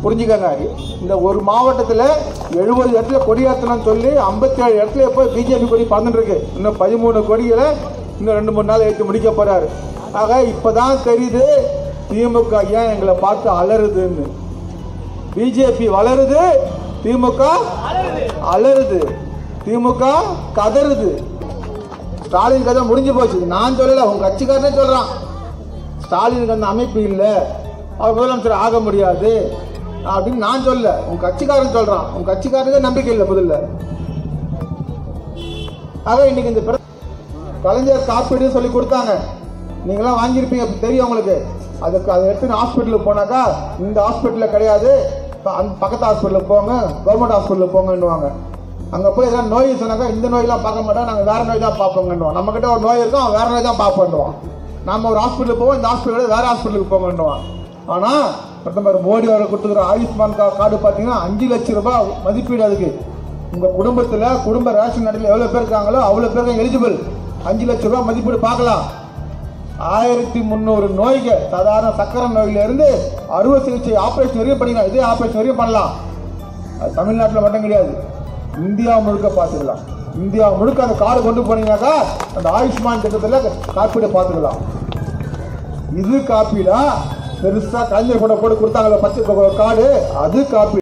புரிஞ்சுக்கங்க இந்த ஒரு மாவட்டத்தில் எழுபது இடத்துல கொடியாற்றணும்னு சொல்லி ஐம்பத்தேழு இடத்துல இப்போ பிஜேபி கொடி பறந்துட்டு இருக்கு இன்னும் பதிமூணு கொடிகளை இன்னும் ரெண்டு மூணு நாள் எடுத்து முடிக்க போறாரு ஆக இப்பதான் தெரியுது திமுக ஏன் எங்களை பார்த்து அலறுதுன்னு பிஜேபி வளருது திமுக அலறுது திமுக கதறுது ஸ்டாலின் கதை முடிஞ்சு போச்சு நான் சொல்லல உங்க கட்சிக்காரனே சொல்றான் ஸ்டாலினுக்கு அந்த அமைப்பு இல்லை அவர் முதலமைச்சர் ஆக முடியாது அப்படின்னு நான் சொல்ல உங்க கட்சிக்காரன் சொல்றான் உங்க கட்சிக்காரனுக்கே நம்பிக்கை இல்லை முதல்ல ஆக இன்னைக்கு இந்த பிர- கலைஞர் காப்பீடு சொல்லி கொடுத்தாங்க நீங்களாம் வாங்கியிருப்பீங்க தெரியும் உங்களுக்கு அதுக்கு அதை எடுத்து ஹாஸ்பிட்டலுக்கு போனாக்கா இந்த ஹாஸ்பிட்டலில் கிடையாது ப- அந்த பக்கத்து ஹாஸ்பிட்டலுக்கு போங்க கவர்மெண்ட் ஹாஸ்பிட்டலுக்கு போங்கன்னுவாங்க அங்கே போய் ஏதாவது நோய் சொன்னாக்கா இந்த நோயெல்லாம் பார்க்க மாட்டோம் நாங்கள் வேற நோய் தான் பார்ப்போங்கன்னுவோம் நம்மக்கிட்ட ஒரு நோய் இருக்கும் அவன் வேற நோய் தான் பார்ப்போன்னுவான் நம்ம ஒரு ஹாஸ்பிட்டலுக்கு போவோம் இந்த ஹாஸ்பிட்டல் வேற ஹாஸ்பிட்டலுக்கு போங்கன்னுவான் ஆனால் பிரதமர் மோடி அவர்கள் கொடுத்துக்கிற ஆயுஷ்மான் கா கார்டு பார்த்தீங்கன்னா அஞ்சு லட்சம் ரூபாய் மதிப்பீடு அதுக்கு உங்கள் குடும்பத்தில் குடும்ப ரேஷன் கார்டில் எவ்வளோ பேர் இருக்காங்களோ அவ்வளோ பேருக்கு எலிஜிபிள் அஞ்சு லட்ச ரூபாய் மதிப்பீடு பார்க்கலாம் ஆயிரத்தி முந்நூறு நோய்கள் சாதாரண சக்கரை நோயில இருந்து அறுவை சிகிச்சை ஆபரேஷன் வரையும் பண்ணிக்கலாம் இதே ஆபரேஷன் வரையும் பண்ணலாம் அது தமிழ்நாட்டில் மட்டும் கிடையாது இந்தியா முழுக்க பார்த்துக்கலாம் இந்தியா முழுக்க அந்த கார்டு கொண்டு போனீங்கன்னாக்கா அந்த ஆயுஷ்மான் திட்டத்தில் காப்பீடு பார்த்துக்கலாம் இது காப்பீடா பெருசா கலைஞர் கூட போட்டு கொடுத்தாங்களே பச்சை கார்டு அது காப்பீடு